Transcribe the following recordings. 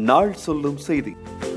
நாள் சொல்லும் செய்தி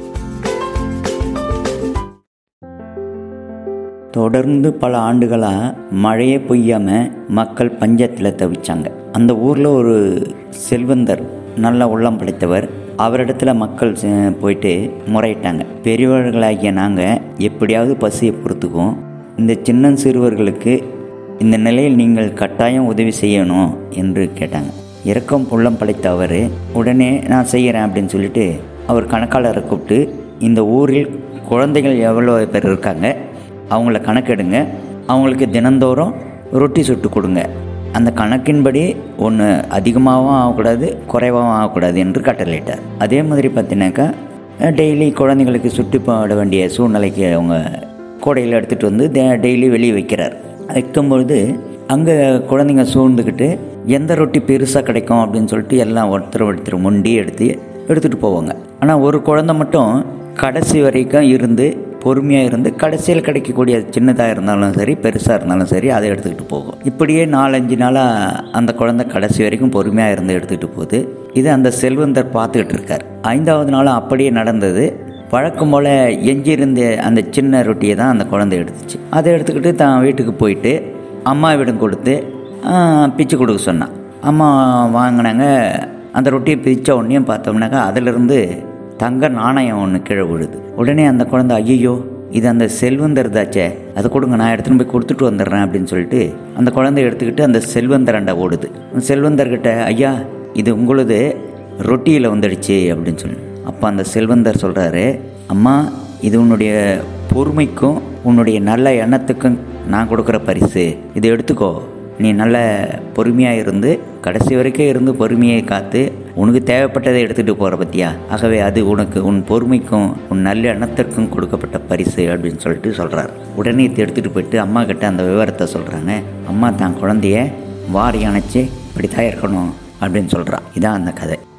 தொடர்ந்து பல ஆண்டுகளாக மழையே பெய்யாமல் மக்கள் பஞ்சத்தில் தவிச்சாங்க அந்த ஊரில் ஒரு செல்வந்தர் நல்ல உள்ளம் படைத்தவர் அவரிடத்துல மக்கள் செ- போயிட்டு முறையிட்டாங்க பெரியவர்களாகிய நாங்கள் எப்படியாவது பசியை பொறுத்துக்குவோம் இந்த சின்ன சிறுவர்களுக்கு இந்த நிலையில் நீங்கள் கட்டாயம் உதவி செய்யணும் என்று கேட்டாங்க இரக்கம் உள்ளம் படைத்த அவர் உடனே நான் செய்கிறேன் அப்படின்னு சொல்லிட்டு அவர் கணக்காளரை கூப்பிட்டு இந்த ஊரில் குழந்தைகள் எவ்வளோ பேர் இருக்காங்க அவங்கள கணக்கெடுங்க அவங்களுக்கு தினந்தோறும் ரொட்டி சுட்டு கொடுங்க அந்த கணக்கின்படி ஒன்று அதிகமாகவும் ஆகக்கூடாது குறைவாகவும் ஆகக்கூடாது என்று கட்டளையிட்டார் அதே மாதிரி பார்த்தீங்கன்னாக்கா டெய்லி குழந்தைங்களுக்கு சுட்டு போட வேண்டிய சூழ்நிலைக்கு அவங்க கூடையில் எடுத்துகிட்டு வந்து டெய்லி வெளியே வைக்கிறார் வைக்கும்பொழுது அங்கே குழந்தைங்க சூழ்ந்துக்கிட்டு எந்த ரொட்டி பெருசாக கிடைக்கும் அப்படின்னு சொல்லிட்டு எல்லாம் ஒருத்தர் ஒருத்தர் முண்டி எடுத்து எடுத்துகிட்டு போவாங்க ஆனால் ஒரு குழந்தை மட்டும் கடைசி வரைக்கும் இருந்து பொறுமையாக இருந்து கடைசியில் கிடைக்கக்கூடிய சின்னதாக இருந்தாலும் சரி பெருசாக இருந்தாலும் சரி அதை எடுத்துக்கிட்டு போகும் இப்படியே நாலஞ்சு நாளாக அந்த குழந்தை கடைசி வரைக்கும் பொறுமையாக இருந்து எடுத்துக்கிட்டு போகுது இது அந்த செல்வந்தர் பார்த்துக்கிட்டு இருக்கார் ஐந்தாவது நாளும் அப்படியே நடந்தது வழக்கம் போல் எஞ்சியிருந்த அந்த சின்ன ரொட்டியை தான் அந்த குழந்தை எடுத்துச்சு அதை எடுத்துக்கிட்டு தான் வீட்டுக்கு போயிட்டு அம்மாவிடம் கொடுத்து ஆ, பிச்சு கொடுக்க சொன்னான் அம்மா வாங்கினாங்க அந்த ரொட்டியை பிரித்த உடனே பார்த்தோம்னாக்கா அதிலிருந்து தங்க நாணயம் ஒன்று கீழே விழுது உடனே அந்த குழந்தை ஐயோ இது அந்த செல்வந்தர் தாச்சே அதை கொடுங்க நான் எடுத்துன்னு போய் கொடுத்துட்டு வந்துடுறேன் அப்படின்னு சொல்லிட்டு அந்த குழந்தைய எடுத்துக்கிட்டு அந்த செல்வந்தரண்டை ஓடுது அந்த செல்வந்தர்கிட்ட ஐயா இது உங்களுது ரொட்டியில் வந்துடுச்சு அப்படின்னு சொல்லி அப்போ அந்த செல்வந்தர் சொல்கிறாரு அம்மா இது உன்னுடைய பொறுமைக்கும் உன்னுடைய நல்ல எண்ணத்துக்கும் நான் கொடுக்குற பரிசு இதை எடுத்துக்கோ நீ நல்ல பொறுமையாக இருந்து கடைசி வரைக்கும் இருந்து பொறுமையை காத்து உனக்கு தேவைப்பட்டதை எடுத்துகிட்டு போகிற பத்தியா ஆகவே அது உனக்கு உன் பொறுமைக்கும் உன் நல்ல எண்ணத்திற்கும் கொடுக்கப்பட்ட பரிசு அப்படின்னு சொல்லிட்டு சொல்கிறார் உடனே இதை எடுத்துகிட்டு போயிட்டு அம்மா கிட்ட அந்த விவரத்தை சொல்கிறாங்க அம்மா தான் குழந்தைய வாரி அணைச்சி இப்படி தான் இருக்கணும் அப்படின்னு சொல்கிறான் இதான் அந்த கதை